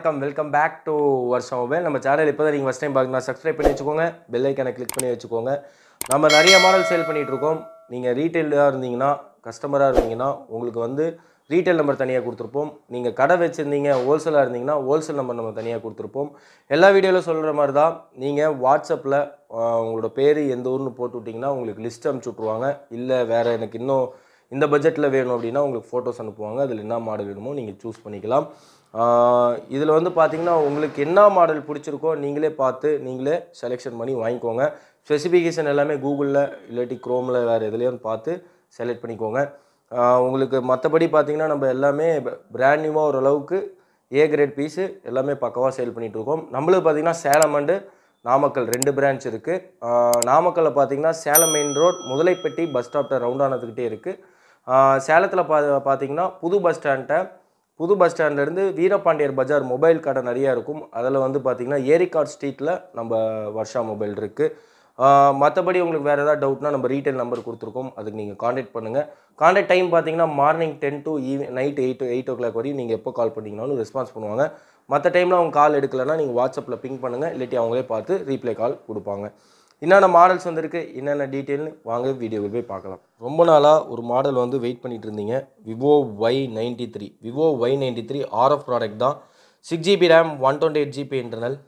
வணக்கம் welcome back to வருஷம் mobile நம்ம சேனல் இப்போ தான் நீங்கள் ஃபஸ்ட் டைம் பார்க்கணும் சப்ஸ்கிரைப் பண்ணி வச்சுக்கோங்க பெல் ஐக்கனை கிளிக் பண்ணி வச்சுக்கோங்க நம்ம நிறைய மாடல் சேல் பண்ணிகிட்டு இருக்கோம் நீங்கள் ரீட்டைலாக இருந்தீங்கன்னா கஸ்டமராக இருந்தீங்கன்னா உங்களுக்கு வந்து ரீட்டைல் நம்பர் தனியாக கொடுத்துருப்போம் நீங்கள் கடை வச்சுருந்தீங்க ஹோல்சேலாக இருந்தீங்கன்னா ஹோல்சேல் நம்பர் நம்ம தனியாக கொடுத்துருப்போம் எல்லா வீடியோவில் சொல்கிற மாதிரி தான் நீங்கள் வாட்ஸ்அப்பில் உங்களோட பேர் எந்த ஊர்னு போட்டு விட்டிங்கன்னா உங்களுக்கு லிஸ்ட் அனுப்பிச்சி விட்ருவாங்க இல்லை வேறு எனக்கு இன்னும் இந்த பட்ஜெட்டில் வேணும் அப்படின்னா உங்களுக்கு ஃபோட்டோஸ் அனுப்புவாங்க அதில் என்ன மாடல் வேணுமோ நீங்கள் சூஸ் பண்ணிக்கலாம் இதில் வந்து பார்த்தீங்கன்னா உங்களுக்கு என்ன மாடல் பிடிச்சிருக்கோ நீங்களே பார்த்து நீங்களே செலெக்ஷன் பண்ணி வாங்கிக்கோங்க ஸ்பெசிஃபிகேஷன் எல்லாமே கூகுளில் இல்லாட்டி க்ரோமில் வேறு எதுலேயும் பார்த்து செலக்ட் பண்ணிக்கோங்க ஆஹ் உங்களுக்கு மற்றபடி பார்த்தீங்கன்னா நம்ம எல்லாமே பிராண்ட் நியூவாக ஓரளவுக்கு ஏ கிரேட் பீஸு எல்லாமே பக்கவாக சேல் பண்ணிகிட்டு இருக்கோம் நம்மளுக்கு பார்த்தீங்கன்னா சேலம் அண்டு நாமக்கல் ரெண்டு பிரான்ச் இருக்குது நாமக்கல்லில் பார்த்தீங்கன்னா Salem main road Mudalaipatti bus ஸ்டாப்ட ரவுண்டானதுக்கிட்டே இருக்குது சேலத்தில் பா பார்த்தீங்கன்னா புது பஸ் ஸ்டாண்ட்டை புது பஸ் ஸ்டாண்ட்லேருந்து வீரபாண்டியர் பஜார் மொபைல் கடை நிறையா இருக்கும் அதில் வந்து பார்த்தீங்கன்னா ஏரிகார்ட் ஸ்ட்ரீட்டில் நம்ம வர்ஷா மொபைல் இருக்குது மற்றபடி உங்களுக்கு வேறு ஏதாவது டவுட்னா நம்ம ரீட்டைல் நம்பர் கொடுத்துருக்கோம் அதுக்கு நீங்கள் காண்டாக்ட் பண்ணுங்கள் காண்டாக்ட் டைம் பார்த்தீங்கன்னா morning ten to eve night eight eight o'clock வரையும் நீங்கள் எப்போ கால் பண்ணிங்கனாலும் ரெஸ்பான்ஸ் பண்ணுவாங்க மற்ற டைமில் அவங்க கால் எடுக்கலைன்னா நீங்கள் வாட்ஸ்அப்பில் பிங் பண்ணுங்கள் இல்லாட்டி அவங்களே பார்த்து ரீப்ளை கால் கொடுப்பாங்க என்னென்ன மாடல்ஸ் வந்திருக்கு என்னென்ன டீட்டெயில்னு வாங்க வீடியோவில் போய் பார்க்கலாம் ரொம்ப நாளாக ஒரு மாடல் வந்து வெயிட் பண்ணிட்டு இருந்தீங்க Vivo Y ninety three Vivo Y ninety three RF product தான் six GB RAM one twenty eight GB internal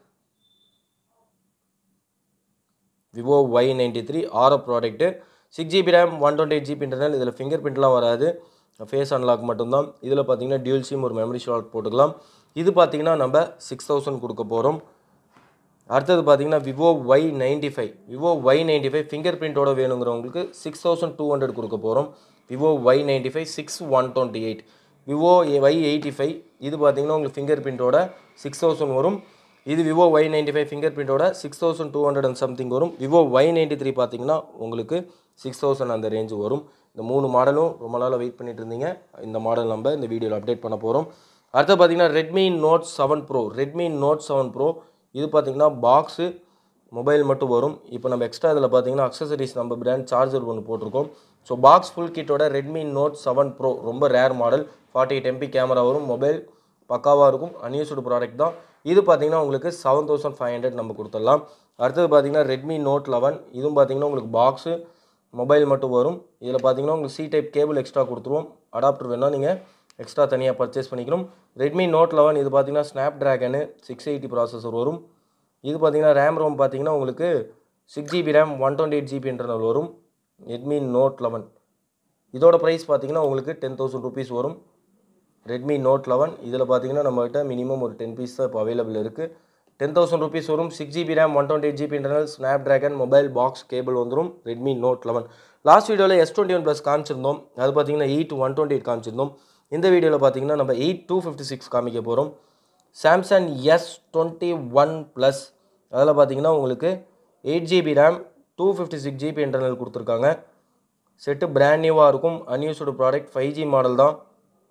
Vivo Y ninety three RF product six GB RAM one twenty eight GB internal இதில் finger பிரிண்ட்லாம் வராது face unlock மட்டும்தான் இதில் பார்த்தீங்கன்னா dual SIM ஒரு memory slot போட்டுக்கலாம் இது பார்த்தீங்கன்னா நம்ம சிக்ஸ் தௌசண்ட் கொடுக்க போகிறோம் அடுத்தது பார்த்தீங்கன்னா Vivo Y ninety five Vivo Y ninety five finger பிரிண்ட்டோட வேணுங்கிறவங்களுக்கு சிக்ஸ் தௌசண்ட் டூ ஹண்ட்ரட் கொடுக்க போகிறோம் Vivo Y ninety five six one twenty eight Vivo Y eighty five இது பார்த்தீங்கன்னா உங்களுக்கு ஃபிங்கர் பிரிண்ட்டோட சிக்ஸ் தௌசண்ட் வரும் இது Vivo Y ninety five finger பிரிண்ட்டோட six thousand two hundred and something வரும் விவோ ஒய் நைன்டி த்ரீ பார்த்தீங்கன்னா உங்களுக்கு சிக்ஸ் தௌசண்ட் அந்த ரேஞ்சு வரும் இந்த மூணு மாடலும் ரொம்ப நாளாக வெயிட் பண்ணிட்டு இருந்தீங்க இந்த மாடல் நம்ம இந்த வீடியோவில் அப்டேட் பண்ண போகிறோம் அடுத்து பார்த்தீங்கன்னா Redmi Note seven pro Redmi Note seven pro இது பார்த்தீங்கன்னா பாக்ஸு மொபைல் மட்டும் வரும் இப்போ நம்ம எக்ஸ்ட்ரா இதில் பார்த்தீங்கன்னா அக்சசரிஸ் நம்ம பிராண்ட் சார்ஜர் ஒன்று போட்டிருக்கோம் ஸோ பாக்ஸ் ஃபுல் கிட்டோட ரெட்மி நோட் செவன் ப்ரோ ரொம்ப rare model forty eight MP camera வரும் மொபைல் பக்காவாக இருக்கும் அன்யூஸ்டு ப்ராடக்ட் தான் இது பார்த்தீங்கன்னா உங்களுக்கு செவன் தௌசண்ட் ஃபைவ் ஹண்ட்ரட் நம்ம கொடுத்துடலாம் அடுத்தது பார்த்தீங்கன்னா ரெட்மி நோட் லெவன் இதுவும் பார்த்தீங்கன்னா உங்களுக்கு பாக்ஸு மொபைல் மட்டும் வரும் இதில் பார்த்தீங்கன்னா உங்களுக்கு சி டைப் கேபிள் எக்ஸ்ட்ரா கொடுத்துருவோம் அடாப்டர் வேணால் நீங்கள் எக்ஸ்ட்ரா தனியாக பர்ச்சேஸ் பண்ணிக்கணும் ரெட்மி நோட் லெவன் இது பார்த்தீங்கன்னா Snapdragon six eighty processor வரும் இது பார்த்தீங்கன்னா ரேம் ரோம் பார்த்தீங்கன்னா உங்களுக்கு six GB RAM one twenty eight GB internal வரும் ரெட்மி நோட் லெவன் இதோட ப்ரைஸ் பார்த்தீங்கன்னா உங்களுக்கு டென் தௌசண்ட் ருபீஸ் வரும் ரெட்மி நோட் லெவன் இதில் பார்த்தீங்கன்னா நம்மகிட்ட மினிமம் ஒரு டென் பீஸ் தான் இப்போ அவைலபிள் இருக்குது டென் தௌசண்ட் ருபீஸ் வரும் six GB RAM one twenty eight GB internal Snapdragon mobile box cable வந்துடும் ரெட்மி நோட் லெவன் லாஸ்ட் வீடியோவில் எஸ் டுவெண்ட்டி ஒன் ப்ளஸ் காமிச்சிருந்தோம் அது பார்த்தீங்கன்னா எயிட் ஒன் டுவெண்ட்டி எயிட் காமிச்சிருந்தோம் இந்த வீடியோவில் பார்த்தீங்கன்னா நம்ம எயிட் டூ ஃபிஃப்டி சிக்ஸ் காமிக்க போகிறோம் Samsung S twenty one plus அதில் பார்த்தீங்கன்னா உங்களுக்கு eight GB RAM two fifty six GB internal கொடுத்துருக்காங்க செட்டு பிராண்ட் நியூவாக இருக்கும் unused product five G model தான்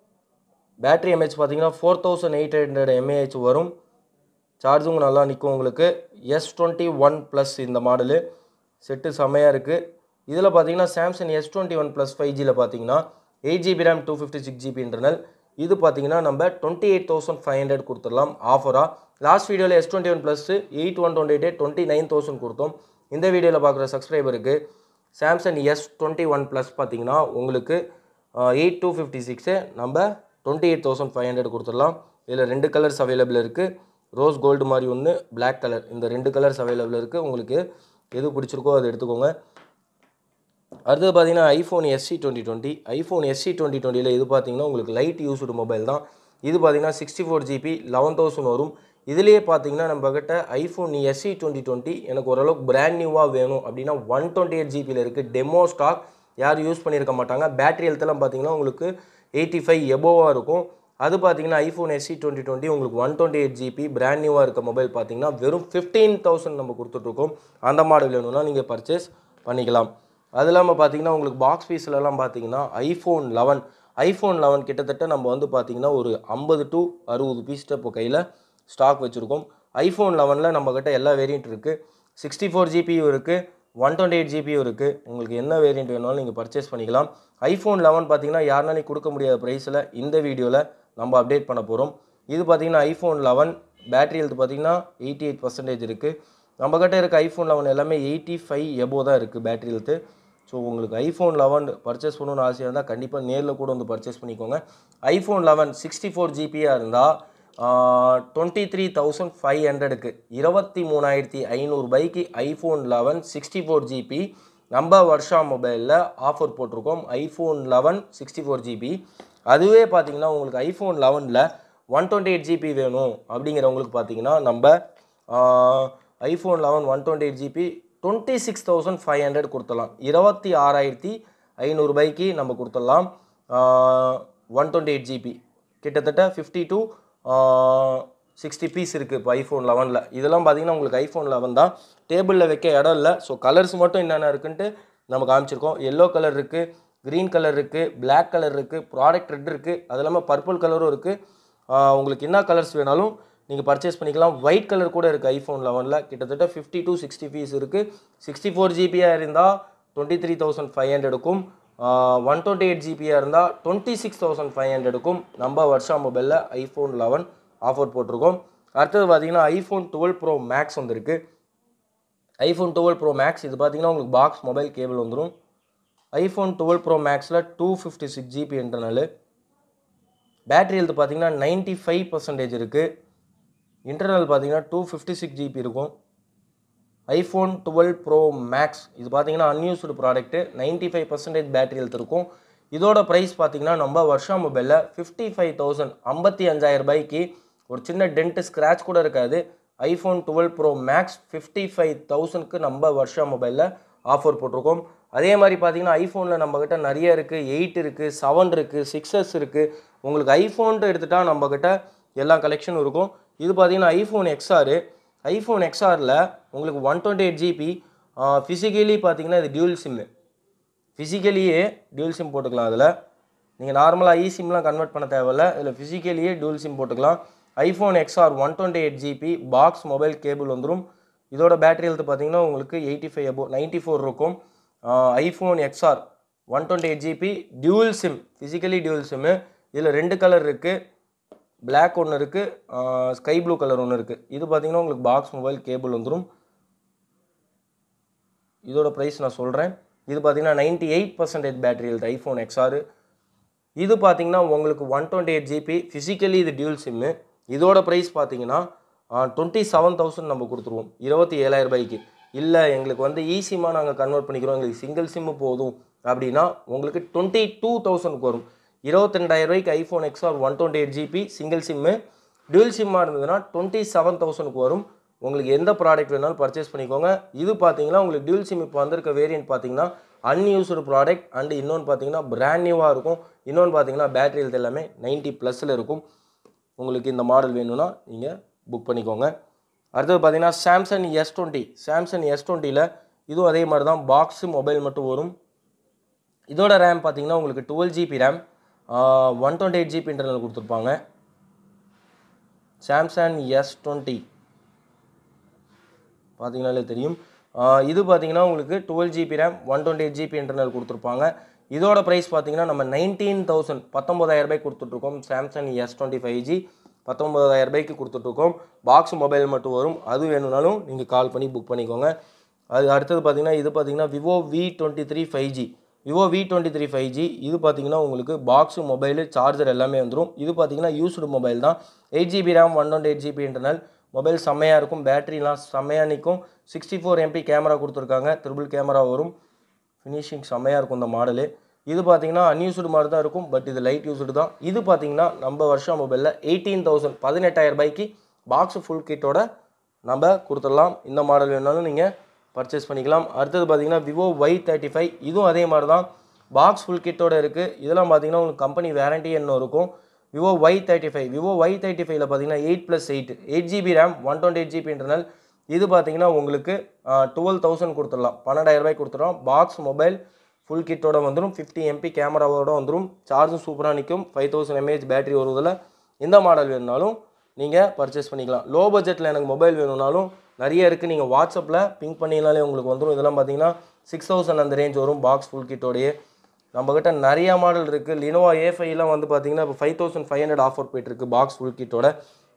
பேட்டரி எம்ஏஹெச் பார்த்தீங்கன்னா four thousand eight hundred mAh வரும் சார்ஜும் நல்லா நிற்கும் உங்களுக்கு எஸ் டுவெண்ட்டி ஒன் ப்ளஸ் இந்த மாடலு செட்டு செம்மையாக இருக்குது இதில் பார்த்தீங்கன்னா Samsung S twenty one plus five ஜியில் பார்த்தீங்கன்னா eight GB RAM two fifty six GB internal இது பார்த்தீங்கன்னா நம்ம twenty eight thousand five hundred கொடுத்துடலாம் ஆஃபராக லாஸ்ட் வீடியோவில் S twenty one plus eight one twenty eight twenty nine thousand கொடுத்தோம் இந்த வீடியோவில் பார்க்குற சப்ஸ்கிரைபருக்கு Samsung S twenty one plus பார்த்தீங்கன்னா உங்களுக்கு எயிட் டூ ஃபிஃப்டி சிக்ஸு நம்ம twenty eight thousand five hundred கொடுத்துடலாம் இதில் ரெண்டு கலர்ஸ் அவைலபிள் இருக்குது ரோஸ் கோல்டு மாதிரி ஒன்று பிளாக் கலர் இந்த ரெண்டு கலர்ஸ் அவைலபிள் இருக்குது உங்களுக்கு எது பிடிச்சிருக்கோ அதை எடுத்துக்கோங்க அடுத்தது பார்த்தீங்கன்னா iPhone SE twenty twenty iPhone SE twenty டுவெண்ட்டியில் இது பார்த்தீங்கன்னா உங்களுக்கு லைட் யூஸ்டு மொபைல் தான் இது பார்த்தீங்கன்னா sixty four GB eleven thousand வரும் இதுலேயே பார்த்தீங்கன்னா நம்ம கிட்ட ஐஃபோன் எஸ்சி டுவெண்ட்டி டுவெண்ட்டி எனக்கு ஓரளவுக்கு பிராண்ட் நியூவாக வேணும் அப்படின்னா ஒன் டுவெண்ட்டி எயிட் ஜிபியில் இருக்குது டெமோ ஸ்டாக் யாரும் யூஸ் பண்ணியிருக்க மாட்டாங்க பேட்டரி ஹெல்த்தெல்லாம் பார்த்தீங்கன்னா உங்களுக்கு எயிட்டி ஃபைவ் எபோவாக இருக்கும் அது பார்த்தீங்கன்னா ஐஃபோன் எஸ்சி டுவெண்ட்டி டுவெண்ட்டி உங்களுக்கு one twenty eight GB brand நியூவாக இருக்க மொபைல் பார்த்தீங்கன்னா வெறும் ஃபிஃப்டீன் தௌசண்ட் நம்ம கொடுத்துட்ருக்கோம் அந்த மாடல் வேணும்னா நீங்கள் பர்ச்சேஸ் பண்ணிக்கலாம் அது இல்லாமல் பார்த்தீங்கன்னா உங்களுக்கு பாக்ஸ் பீஸ்லலாம் பார்த்தீங்கன்னா ஐஃபோன் லெவன் ஐஃபோன் லெவன் கிட்டத்தட்ட நம்ம வந்து பார்த்தீங்கன்னா ஒரு ஐம்பது டு அறுபது பீஸ்ட்டு இப்போ கையில் ஸ்டாக் வச்சுருக்கோம் ஐஃபோன் லெவனில் நம்மக்கிட்ட எல்லா வேரியண்ட் இருக்குது சிக்ஸ்டி ஃபோர் ஜிபியும் இருக்குது ஒன் டுவெண்ட்டி எயிட் ஜிபியும் இருக்குது உங்களுக்கு என்ன வேரியண்ட் வேணாலும் நீங்கள் பர்ச்சேஸ் பண்ணிக்கலாம் ஐஃபோன் லெவன் பார்த்தீங்கன்னா யாருனாலையும் கொடுக்க முடியாத ப்ரைஸில் இந்த வீடியோவில் நம்ம அப்டேட் பண்ண போகிறோம் இது பார்த்தீங்கன்னா ஐஃபோன் லெவன் பேட்டரி ஹெல்த் பார்த்தீங்கன்னா எயிட்டி எயிட் பர்சன்டேஜ் இருக்குது நம்மக்கிட்ட இருக்க ஐஃபோன் லெவன் எல்லாமே எயிட்டி ஃபைவ் எபோ தான் இருக்குது பேட்டரி ஹெல்த்து ஸோ உங்களுக்கு ஐஃபோன் லெவன் பர்ச்சேஸ் பண்ணணும்னு ஆசையாக இருந்தால் கண்டிப்பாக நேரில் கூட வந்து பர்ச்சேஸ் பண்ணிக்கோங்க ஐஃபோன் லெவன் சிக்ஸ்டி ஃபோர் ஜிபியாக இருந்தால் டுவெண்ட்டி த்ரீ தௌசண்ட் ஃபைவ் ஹண்ட்ரடுக்கு இருபத்தி மூணாயிரத்தி ஐநூறுபாய்க்கு iPhone eleven sixty four GB நம்ம வருஷா மொபைலில் ஆஃபர் போட்டிருக்கோம் iPhone eleven sixty four GB அதுவே பார்த்தீங்கன்னா உங்களுக்கு ஐஃபோன் லெவனில் ஒன் டுவெண்ட்டி எயிட் ஜிபி வேணும் அப்படிங்கிறவங்களுக்கு பார்த்தீங்கன்னா நம்ம iPhone eleven one twenty eight GB twenty six thousand five hundred கொடுத்துடலாம் இருபத்தி ஆறாயிரத்தி ஐநூறுபாய்க்கு நம்ம கொடுத்துடலாம் ஒன் டுவெண்ட்டி எயிட் ஜிபி கிட்டத்தட்ட ஃபிஃப்டி டு சிக்ஸ்டி பீஸ் இருக்குது இப்போ ஐஃபோன் லெவனில் இதெல்லாம் பார்த்தீங்கன்னா உங்களுக்கு ஐஃபோன் லெவன் தான் டேபிளில் வைக்க இடம் இல்லை ஸோ கலர்ஸ் மட்டும் என்னென்ன இருக்குன்ட்டு நம்ம காமிச்சிருக்கோம் எல்லோ கலர் இருக்குது க்ரீன் கலர் இருக்குது பிளாக் கலர் இருக்குது ப்ராடக்ட் ரெட் இருக்குது அது இல்லாமல் பர்பிள் கலரும் இருக்குது உங்களுக்கு என்ன கலர்ஸ் வேணாலும் நீங்கள் பர்ச்சேஸ் பண்ணிக்கலாம் ஒயிட் கலர் கூட இருக்குது ஐஃபோன் லெவனில் கிட்டத்தட்ட ஃபிஃப்டி டு சிக்ஸ்டி பீஸ் இருக்குது சிக்ஸ்டி ஃபோர் ஜிபியாக இருந்தால் டுவெண்ட்டி த்ரீ தௌசண்ட் ஃபைவ் ஹண்ட்ரடுக்கும் ஒன் டுவெண்ட்டி எயிட் ஜிபியாக இருந்தால் டுவெண்ட்டி சிக்ஸ் தௌசண்ட் ஃபைவ் ஹண்ட்ரடுக்கும் நம்ம வருஷா மொபைலில் ஐஃபோன் லெவன் ஆஃபர் போட்டிருக்கோம் அடுத்தது பார்த்தீங்கன்னா ஐஃபோன் டுவெல் ப்ரோ மேக்ஸ் வந்திருக்கு ஐஃபோன் டுவெல் ப்ரோ மேக்ஸ் இது பார்த்தீங்கன்னா உங்களுக்கு பாக்ஸ் மொபைல் கேபிள் வந்துடும் ஐஃபோன் டுவெல் ப்ரோ மேக்ஸில் two fifty six GB internal battery health பார்த்தீங்கன்னா நைன்ட்டி ஃபைவ் பர்சன்டேஜ் இருக்குது இன்டர்னல் பார்த்தீங்கன்னா டூ ஃபிஃப்டி சிக்ஸ் ஜிபி இருக்கும் ஐஃபோன் டுவெல் ப்ரோ மேக்ஸ் இது பார்த்தீங்கன்னா unused product ninety five percentage battery health இருக்கும் இதோட ப்ரைஸ் பார்த்தீங்கன்னா நம்ம வருஷா மொபைலில் ஃபிஃப்டி ஃபைவ் தௌசண்ட் ஐம்பத்தி அஞ்சாயிரம் ரூபாய்க்கு ஒரு சின்ன டென்ட் ஸ்க்ராட்ச் கூட இருக்காது iPhone twelve pro max fifty five தௌசண்ட்க்கு நம்ம வருஷா மொபைலில் ஆஃபர் போட்டிருக்கோம் அதே மாதிரி பார்த்தீங்கன்னா ஐஃபோனில் நம்மக்கிட்ட நிறைய இருக்குது எயிட் இருக்குது செவன் இருக்குது சிக்ஸஸ் இருக்குது உங்களுக்கு ஐஃபோன்ட்டு எடுத்துகிட்டா நம்மக்கிட்ட எல்லா கலெக்ஷனும் இருக்கும் இது பார்த்தீங்கன்னா ஐஃபோன் எக்ஸ்ஆர் ஐஃபோன் எக்ஸ்ஆரில் உங்களுக்கு one twenty eight GB physically பார்த்தீங்கன்னா இது டியூல் சிம்மு ஃபிசிக்கலியே டியூல் சிம் போட்டுக்கலாம் அதில் நீங்கள் நார்மலாக இ சிம்லாம் கன்வெர்ட் பண்ண தேவையில்ல இதில் ஃபிசிக்கலியே டியூல் சிம் போட்டுக்கலாம் iPhone XR one twenty eight GB box mobile cable வந்துடும் இதோட பேட்டரி ஹெல்த் பார்த்தீங்கன்னா உங்களுக்கு eighty five above ninety four இருக்கும் iPhone XR one twenty eight GB dual SIM physically dual SIM இதில் ரெண்டு கலர் இருக்குது Black ஒன்று இருக்குது ஸ்கை ப்ளூ கலர் ஒன்று இருக்குது இது பார்த்தீங்கன்னா உங்களுக்கு பாக்ஸ் மொபைல் கேபிள் வந்துடும் இதோட ப்ரைஸ் நான் சொல்கிறேன் இது பார்த்தீங்கன்னா ninety eight percentage battery health iPhone XR இது பார்த்தீங்கன்னா உங்களுக்கு one twenty eight GB physically இது டியூல் சிம்மு இதோட ப்ரைஸ் பார்த்தீங்கன்னா டுவெண்ட்டி செவன் தௌசண்ட் நம்ம கொடுத்துருவோம் இருபத்தி ஏழாயிரம் ரூபாய்க்கு இல்லை எங்களுக்கு வந்து இ சிம்மாக நாங்கள் கன்வெர்ட் பண்ணிக்கிறோம் எங்களுக்கு சிங்கிள் சிம்மு போதும் அப்படின்னா உங்களுக்கு டுவெண்ட்டி டூ தௌசண்ட்க்கு வரும் இருபத்தெண்டாயிரம் ரூபாய்க்கு iPhone XR one twenty eight GB single SIM dual சிம்மாக இருந்ததுன்னா டுவெண்ட்டி செவன் தௌசண்ட்க்கு வரும் உங்களுக்கு எந்த ப்ராடக்ட் வேணாலும் பர்ச்சேஸ் பண்ணிக்கோங்க இது பார்த்தீங்கன்னா உங்களுக்கு டியூல் சிம் இப்போ வந்திருக்க வேரியன்ட் பார்த்தீங்கன்னா அன்யூஸ்டு ப்ராடக்ட் அண்ட் இன்னொன்று பார்த்தீங்கன்னா பிராண்ட் நியூவாக இருக்கும் இன்னொன்று பார்த்தீங்கன்னா பேட்டரி ஹெல்த் எல்லாமே நைன்ட்டி ப்ளஸில் இருக்கும் உங்களுக்கு இந்த மாடல் வேணும்னா நீங்கள் புக் பண்ணிக்கோங்க அடுத்தது பார்த்தீங்கன்னா Samsung S twenty Samsung S டுவெண்ட்டியில் இதுவும் அதே மாதிரி தான் பாக்ஸு மொபைல் மட்டும் வரும் இதோட ரேம் பார்த்தீங்கன்னா உங்களுக்கு twelve GB RAM one twenty eight GB internal கொடுத்துருப்பாங்க சாம்சங் எஸ் டுவெண்ட்டி பார்த்தீங்கனாலே தெரியும் ஆஹ் இது பார்த்தீங்கன்னா உங்களுக்கு twelve GB RAM one twenty eight GB internal கொடுத்துருப்பாங்க இதோட ப்ரைஸ் பார்த்தீங்கன்னா நம்ம நைன்டீன் தௌசண்ட் பத்தொம்பதாயிரம் ரூபாய்க்கு கொடுத்துட்ருக்கோம் Samsung S twenty five G பத்தொம்பதாயிரம் ரூபாய்க்கு கொடுத்துட்ருக்கோம் பாக்ஸ் மொபைல் மட்டும் வரும் அது வேணும்னாலும் நீங்கள் கால் பண்ணி புக் பண்ணிக்கோங்க அது அடுத்தது பார்த்தீங்கன்னா இது பார்த்தீங்கன்னா Vivo V twenty three five G Vivo V twenty three five G இது பார்த்தீங்கன்னா உங்களுக்கு பாக்ஸு மொபைலு சார்ஜர் எல்லாமே வந்துடும் இது பார்த்தீங்கன்னா யூஸ்டு மொபைல் தான் eight GB RAM one twenty eight GB internal mobile செம்மையாக இருக்கும் பேட்டரிலாம் செம்மையாக நிற்கும் சிக்ஸ்டி ஃபோர் எம்பி கேமரா கொடுத்துருக்காங்க ட்ரிபிள் கேமரா வரும் ஃபினிஷிங் செம்மையாக இருக்கும் இந்த மாடலு இது பார்த்தீங்கன்னா அன்யூஸ்டு மாதிரி தான் இருக்கும் பட் இது லைட் யூஸ்டு தான் இது பார்த்தீங்கன்னா நம்ம வருஷம் மொபைலில் எயிட்டீன் தௌசண்ட் பதினெட்டாயிரம் ரூபாய்க்கு பாக்ஸ் ஃபுல் கிட்டோட நம்ம கொடுத்துடலாம் இந்த மாடல் வேணாலும் நீங்கள் பர்ச்சேஸ் பண்ணிக்கலாம் அடுத்தது பார்த்தீங்கன்னா விவோ ஒய் தேர்ட்டி ஃபைவ் இதுவும் அதே மாதிரி தான் பாக்ஸ் ஃபுல் கிட்டோட இருக்குது இதெல்லாம் பார்த்தீங்கன்னா உங்களுக்கு கம்பெனி வேரண்டி என்ன இருக்கும் Vivo Y thirty five Vivo Y thirty ஃபைவ்ல பார்த்தீங்கன்னா eight plus eight eight GB RAM one twenty eight GB internal இது பார்த்தீங்கன்னா உங்களுக்கு டுவெல் தௌசண்ட் கொடுத்துடலாம் பன்னெண்டாயிரம் ரூபாய்க்கு கொடுத்துடலாம் பாக்ஸ் மொபைல் ஃபுல் கிட்டோட வந்துடும் ஃபிஃப்டி எம்பி கேமராவோட வந்துடும் சார்ஜும் சூப்பராக நிற்கும் ஃபைவ் தௌசண்ட் எம்ஏஹெச் பேட்டரி வருவதில் இந்த மாடல் வேணுனாலும் நீங்கள் பர்ச்சேஸ் பண்ணிக்கலாம் லோ பட்ஜெட்டில் எனக்கு மொபைல் வேணும்னாலும் நிறைய இருக்குது நீங்கள் வாட்ஸ்அப்பில் பிங்க் பண்ணினாலே உங்களுக்கு வந்துடும் இதெல்லாம் பார்த்தீங்கன்னா சிக்ஸ் தௌசண்ட் அந்த ரேஞ்ச் வரும் பாக்ஸ் ஃபுல் கிட்டோடையே நம்மக்கிட்ட நிறைய மாடல் இருக்குது லினோவா ஏ ஃபைவ்லாம் வந்து பார்த்தீங்கன்னா இப்போ five thousand five hundred offer போயிட்டுருக்கு பாக்ஸ் ஃபுல் கிட்டோட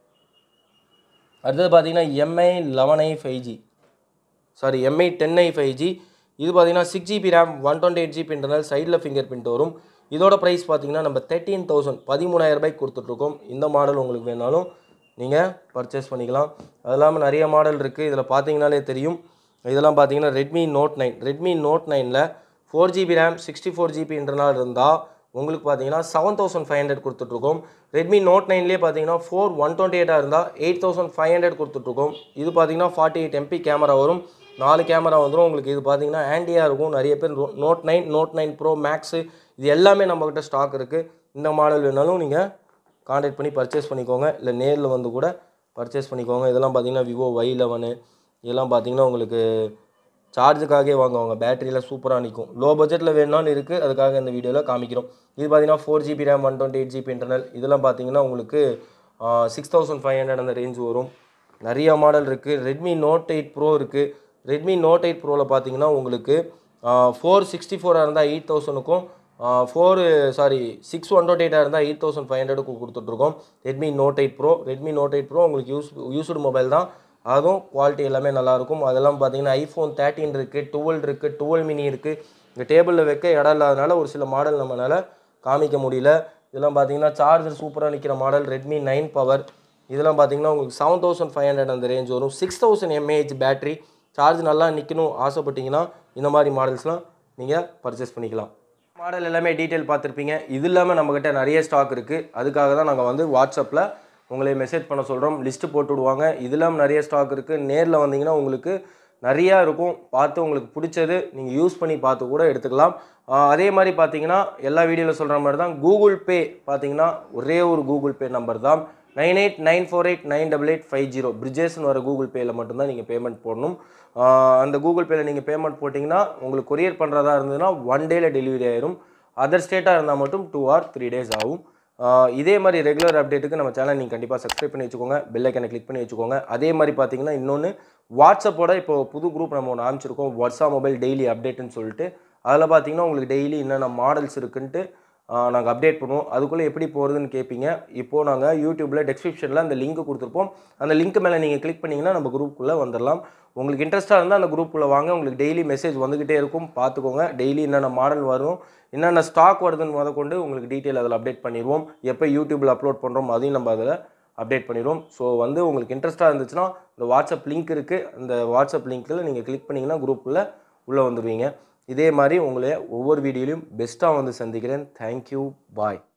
அடுத்தது பார்த்தீங்கன்னா Mi eleven i five G sorry Mi ten i five G இது பார்த்தீங்கன்னா six GB RAM one twenty eight GB internal சைடில் ஃபிங்கர் பிரிண்ட் வரும் இதோட ப்ரைஸ் பார்த்தீங்கன்னா நம்ம தேர்ட்டீன் தௌசண்ட் பதிமூணாயிரம் ரூபாய்க்கு கொடுத்துட்ருக்கோம் இந்த மாடல் உங்களுக்கு வேணாலும் நீங்கள் பர்ச்சேஸ் பண்ணிக்கலாம் அது இல்லாமல் நிறைய மாடல் இருக்குது இதில் பார்த்தீங்கனாலே தெரியும் இதெல்லாம் பார்த்தீங்கன்னா Redmi Note nine Redmi Note நைனில் four GB RAM sixty four GB internal இருந்தால் உங்களுக்கு பார்த்தீங்கன்னா செவன் தௌசண்ட் ஃபைவ் ஹண்ட்ரட் கொடுத்துட்ருக்கோம் ரெட்மி நோட் நைன்லேயே பார்த்தீங்கன்னா ஃபோர் ஒன் டுவெண்ட்டி எயிட்டாக இருந்தால் எயிட் தௌசண்ட் ஃபைவ் ஹண்ட்ரட் கொடுத்துட்ருக்கோம் இது பார்த்தீங்கன்னா ஃபார்ட்டி எயிட் எம்பி கேமரா வரும் நாலு கேமரா வந்துடும் உங்களுக்கு இது பார்த்தீங்கன்னா ஆண்டியாக இருக்கும் நிறைய பேர் Note nine Note nine pro max இது எல்லாமே நம்மக்கிட்ட ஸ்டாக் இருக்குது இந்த மாடல் வேணாலும் நீங்கள் காண்டாக்ட் பண்ணி பர்ச்சேஸ் பண்ணிக்கோங்க இல்லை நேரில் வந்து கூட பர்ச்சேஸ் பண்ணிக்கோங்க இதெல்லாம் பார்த்தீங்கன்னா விவோ ஒய் லெவனு இதெல்லாம் பார்த்தீங்கன்னா உங்களுக்கு சார்ஜுக்காகவே வாங்குவாங்க பேட்டரியில் சூப்பராக நிற்கும் லோ பட்ஜெட்டில் வேணும்னாலும் இருக்குது அதுக்காக இந்த வீடியோவில் காமிக்கிறோம் இது பார்த்தீங்கன்னா four GB RAM one twenty eight GB internal இதெல்லாம் பார்த்தீங்கன்னா உங்களுக்கு சிக்ஸ் தௌசண்ட் ஃபைவ் ஹண்ட்ரட் அந்த ரேஞ்ச் வரும் நிறைய மாடல் இருக்குது ரெட்மி நோட் எயிட் ப்ரோ இருக்குது ரெட்மி நோட் எயிட் ப்ரோவில் பார்த்தீங்கன்னா உங்களுக்கு ஃபோர் சிக்ஸ்டி ஃபோராக இருந்தால் எயிட் தௌசண்ட்க்கும் four sorry six one twenty எயிட்டாக இருந்தால் எயிட் தௌசண்ட் ஃபைவ் ஹண்ட்ரடுக்கு கொடுத்துட்ருக்கோம் Redmi Note eight pro Redmi Note eight pro உங்களுக்கு யூஸ் யூஸ்டு மொபைல் தான் அதுவும் குவாலிட்டி எல்லாமே நல்லாயிருக்கும் அதெல்லாம் பார்த்தீங்கன்னா ஐஃபோன் தேர்ட்டின் இருக்குது டுவெல் இருக்குது டுவெல் மினி இருக்குது இந்த டேபிளில் வைக்க இடம் இல்லாதனால ஒரு சில மாடல் நம்மளால் காமிக்க முடியல இதெல்லாம் பார்த்தீங்கன்னா சார்ஜர் சூப்பராக நிற்கிற மாடல் ரெட்மி நைன் பவர் இதெல்லாம் பார்த்தீங்கன்னா உங்களுக்கு செவன் தௌசண்ட் ஃபைவ் ஹண்ட்ரட் அந்த ரேஞ்ச் வரும் six thousand mAh battery charge நல்லா நிற்கணும் ஆசைப்பட்டீங்கன்னா இந்த மாதிரி மாடல்ஸ்லாம் நீங்கள் பர்ச்சேஸ் பண்ணிக்கலாம் மாடல் எல்லாமே டீட்டெயில் பார்த்துருப்பீங்க இது இல்லாமல் நம்மக்கிட்ட நிறைய ஸ்டாக் இருக்குது அதுக்காக தான் நாங்கள் வந்து வாட்ஸ்அப்பில் உங்களை மெசேஜ் பண்ண சொல்கிறோம் லிஸ்ட்டு போட்டு விடுவாங்க இது இல்லாமல் நிறைய ஸ்டாக் இருக்குது நேரில் வந்தீங்கன்னா உங்களுக்கு நிறையா இருக்கும் பார்த்து உங்களுக்கு பிடிச்சது நீங்கள் யூஸ் பண்ணி பார்த்து கூட எடுத்துக்கலாம் ஆஹ் அதே மாதிரி பார்த்தீங்கன்னா எல்லா வீடியோவில் சொல்கிற மாதிரி தான் கூகுள் பே பார்த்தீங்கன்னா ஒரே ஒரு கூகுள் பே நம்பர் தான் nine eight nine four eight nine double eight five zero பிரிட்ஜஸ்னு வர கூகுள் பேயில் மட்டும்தான் நீங்கள் பேமெண்ட் போடணும் ஆஹ் அந்த கூகுள் பேயில் நீங்கள் பேமெண்ட் போட்டிங்கன்னா உங்களுக்கு கொரியர் பண்ணுறதா இருந்ததுன்னா ஒன் டேயில் டெலிவரி ஆயிரும் அதர் ஸ்டேட்டாக இருந்தால் மட்டும் டூ ஆர் த்ரீ டேஸ் ஆகும் ஆஹ் இதே மாதிரி ரெகுலர் அப்டேட்டுக்கு நம்ம சேனல் நீங்கள் கண்டிப்பாக சப்ஸ்கிரைப் பண்ணி வச்சுக்கோங்க பெல் ஐக்கனை கிளிக் பண்ணி வச்சுக்கோங்க அதே மாதிரி பார்த்தீங்கன்னா இன்னொன்று வாட்ஸ்அப்போட இப்போ புது குரூப் நம்ம ஒன்று ஆரம்பிச்சிருக்கோம் வாட்ஸ்அப் மொபைல் டெய்லி அப்டேட்னு சொல்லிட்டு அதில் பார்த்தீங்கன்னா உங்களுக்கு டெய்லி என்னென்ன மாடல்ஸ் இருக்குன்ட்டு நாங்கள் அப்டேட் பண்ணுவோம் அதுக்குள்ளே எப்படி போகிறதுன்னு கேட்பீங்க இப்போது நாங்கள் யூடியூப்பில் டெஸ்கிரிப்ஷனில் அந்த லிங்க் கொடுத்துருப்போம் அந்த லிங்க் மேலே நீங்கள் கிளிக் பண்ணிங்கன்னா நம்ம குரூப்புக்குள்ளே வந்துடலாம் உங்களுக்கு இன்ட்ரெஸ்ட்டாக இருந்தால் அந்த குரூப்புக்குள்ளே வாங்க உங்களுக்கு டெய்லி மெசேஜ் வந்துக்கிட்டே இருக்கும் பார்த்துக்கோங்க டெய்லி என்னென்ன மாடல் வரும் என்னென்ன ஸ்டாக் வருதுன்னு முத கொண்டு உங்களுக்கு டீட்டெயில் அதில் அப்டேட் பண்ணிடுவோம் எப்போ யூடியூப்பில் அப்லோட் பண்ணுறோம் அதையும் நம்ம அதில் அப்டேட் பண்ணிடுவோம் ஸோ வந்து உங்களுக்கு இன்ட்ரெஸ்ட்டாக இருந்துச்சுன்னா இந்த வாட்ஸ்அப் லிங்க் இருக்குது அந்த வாட்ஸ்அப் லிங்க்கில் நீங்கள் கிளிக் பண்ணிங்கன்னா குரூப்பில் உள்ளே வந்துடுவீங்க இதே மாதிரி உங்களை ஒவ்வொரு வீடியோலையும் பெஸ்ட்டாக வந்து சந்திக்கிறேன் தேங்க்யூ பாய்